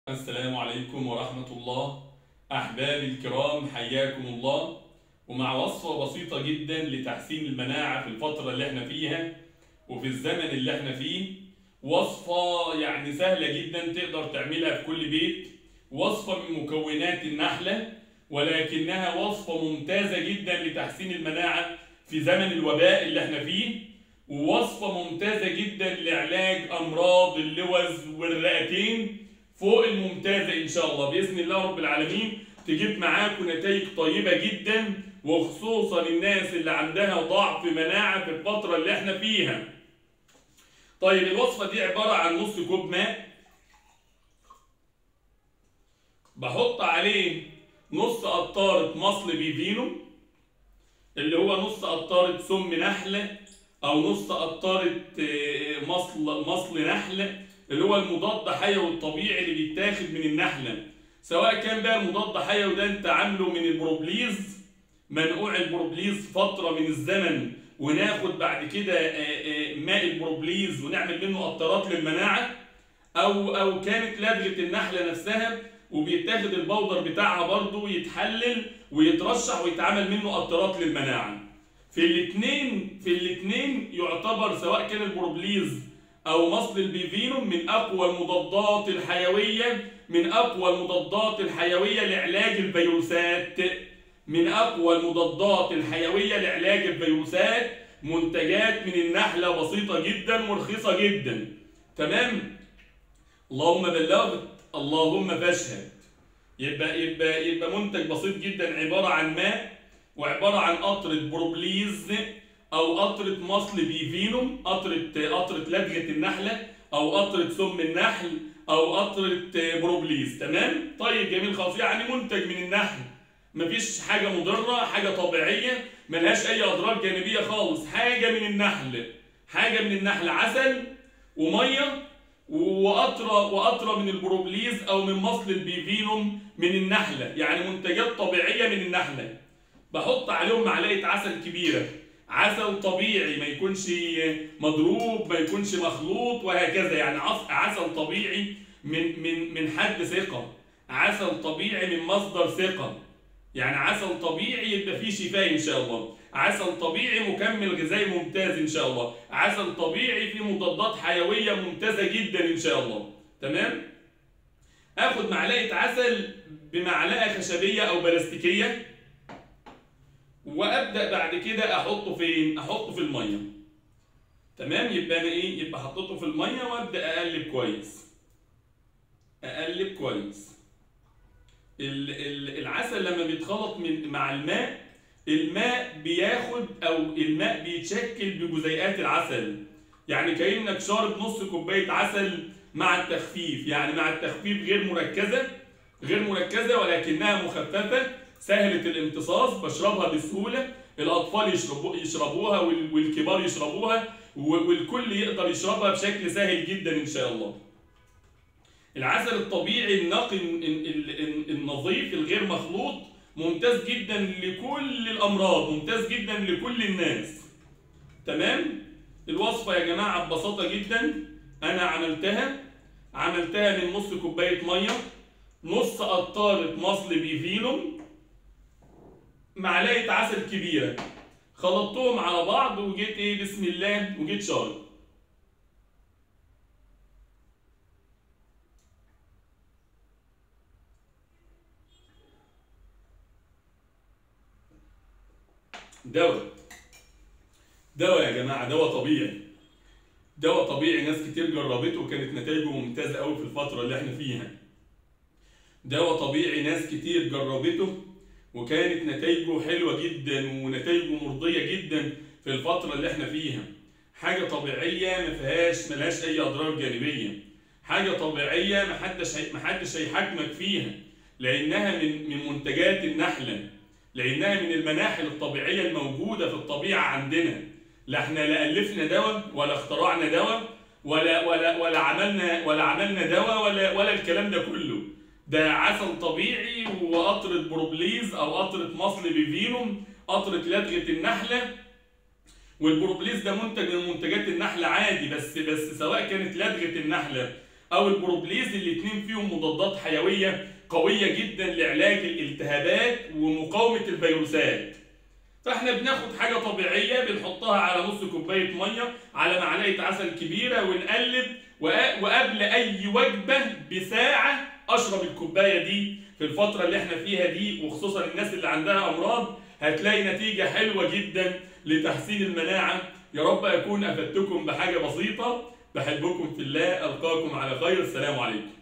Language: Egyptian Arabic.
السلام عليكم ورحمة الله أحبابي الكرام حياكم الله ومع وصفة بسيطة جدا لتحسين المناعة في الفترة اللي احنا فيها وفي الزمن اللي احنا فيه وصفة يعني سهلة جدا تقدر تعملها في كل بيت وصفة من مكونات النحلة ولكنها وصفة ممتازة جدا لتحسين المناعة في زمن الوباء اللي احنا فيه ووصفة ممتازة جدا لعلاج أمراض اللوز والرئتين فوق الممتازة إن شاء الله بإذن الله رب العالمين تجيب معاكم نتائج طيبة جدا وخصوصا الناس اللي عندها ضعف مناعة في الفترة اللي احنا فيها طيب الوصفة دي عبارة عن نص كوب ماء بحط عليه نص قطارة مصل بيفينو اللي هو نص قطارة سم نحلة أو نص قطارة آه، مصل مصل نحلة اللي هو المضاد حيوي الطبيعي اللي بيتاخد من النحلة سواء كان بقى المضاد حيوي ده انت عامله من البروبليز منقوع البروبليز فترة من الزمن وناخد بعد كده آه، آه، ماء البروبليز ونعمل منه قطرات للمناعة أو أو كانت لدغة النحلة نفسها وبيتاخد البودر بتاعها برضه يتحلل ويترشح ويتعمل منه قطرات للمناعة. في الاثنين في الاثنين يعتبر سواء كان البروبليز او مصل البيفينوم من اقوى المضادات الحيويه من اقوى المضادات الحيويه لعلاج الفيروسات من اقوى المضادات الحيويه لعلاج الفيروسات منتجات من النحله بسيطه جدا ورخيصه جدا تمام اللهم بلغت اللهم فاشهد يبقى يبقى يبقى منتج بسيط جدا عباره عن ماء وعباره عن قطره بروبليز او قطره مصل بيفينوم قطره قطره لدغه النحله او قطره سم النحل او قطره بروبليز تمام طيب جميل خالص يعني منتج من النحل مفيش حاجه مضره حاجه طبيعيه ملهاش اي اضرار جانبيه خالص حاجه من النحل حاجه من النحل عسل وميه وقطره وقطره من البروبليز او من مصل البيفينوم من النحله يعني منتجات طبيعيه من النحله بحط عليهم معلقه عسل كبيره عسل طبيعي ما يكونش مضروب ما يكونش مخلوط وهكذا يعني عس- عسل طبيعي من من من حد ثقه عسل طبيعي من مصدر ثقه يعني عسل طبيعي يبقى فيه شفاء ان شاء الله عسل طبيعي مكمل غذائي ممتاز ان شاء الله عسل طبيعي فيه مضادات حيويه ممتازه جدا ان شاء الله تمام اخد معلقه عسل بمعلقه خشبيه او بلاستيكيه وابدا بعد كده احطه فين احطه في الميه تمام يبقى انا ايه يبقى حطيته في الميه وابدا اقلب كويس اقلب كويس ال- ال- العسل لما بيتخلط من مع الماء الماء بياخد او الماء بيتشكل بجزيئات العسل يعني كانك شارب نص كوبايه عسل مع التخفيف يعني مع التخفيف غير مركزه غير مركزه ولكنها مخففه سهله الامتصاص بشربها بسهوله الاطفال يشربوا يشربوها وال- والكبار يشربوها و- والكل يقدر يشربها بشكل سهل جدا ان شاء الله العسل الطبيعي النقي ال- ال- ال- النظيف الغير مخلوط ممتاز جدا لكل الامراض ممتاز جدا لكل الناس تمام الوصفه يا جماعه ببساطه جدا انا عملتها عملتها من نص كوبايه ميه نص قطاره مصل بيفينوم معلقه عسل كبيره خلطتهم على بعض وجيت ايه بسم الله وجيت شارب دواء دواء يا جماعه دواء طبيعي دواء طبيعي ناس كتير جربته وكانت نتائجه ممتازه قوي في الفتره اللي احنا فيها دواء طبيعي ناس كتير جربته وكانت نتائجه حلوه جدا ونتائجه مرضيه جدا في الفتره اللي احنا فيها حاجه طبيعيه ما فيهاش ملهاش اي اضرار جانبيه حاجه طبيعيه محدش هي- محدش هيحاكمك فيها لانها من من منتجات النحله لانها من المناحل الطبيعيه الموجوده في الطبيعه عندنا لا احنا لا الفنا دواء ولا اخترعنا دواء ولا ولا ولا عملنا ولا عملنا دواء ولا ولا الكلام ده كله ده عسل طبيعي وقطرة بروبليز او قطرة مصل بيفينوم قطرة لدغة النحلة والبروبليز ده منتج من منتجات النحلة عادي بس بس سواء كانت لدغة النحلة او البروبليز الاثنين فيهم مضادات حيويه قويه جدا لعلاج الالتهابات ومقاومه الفيروسات فاحنا بناخد حاجه طبيعيه بنحطها على نص كوبايه ميه على معلقه عسل كبيره ونقلب وقبل اي وجبه بساعه اشرب الكوبايه دي في الفتره اللي احنا فيها دي وخصوصا الناس اللي عندها امراض هتلاقي نتيجه حلوه جدا لتحسين المناعه يا رب اكون افدتكم بحاجه بسيطه بحبكم في الله القاكم على خير السلام عليكم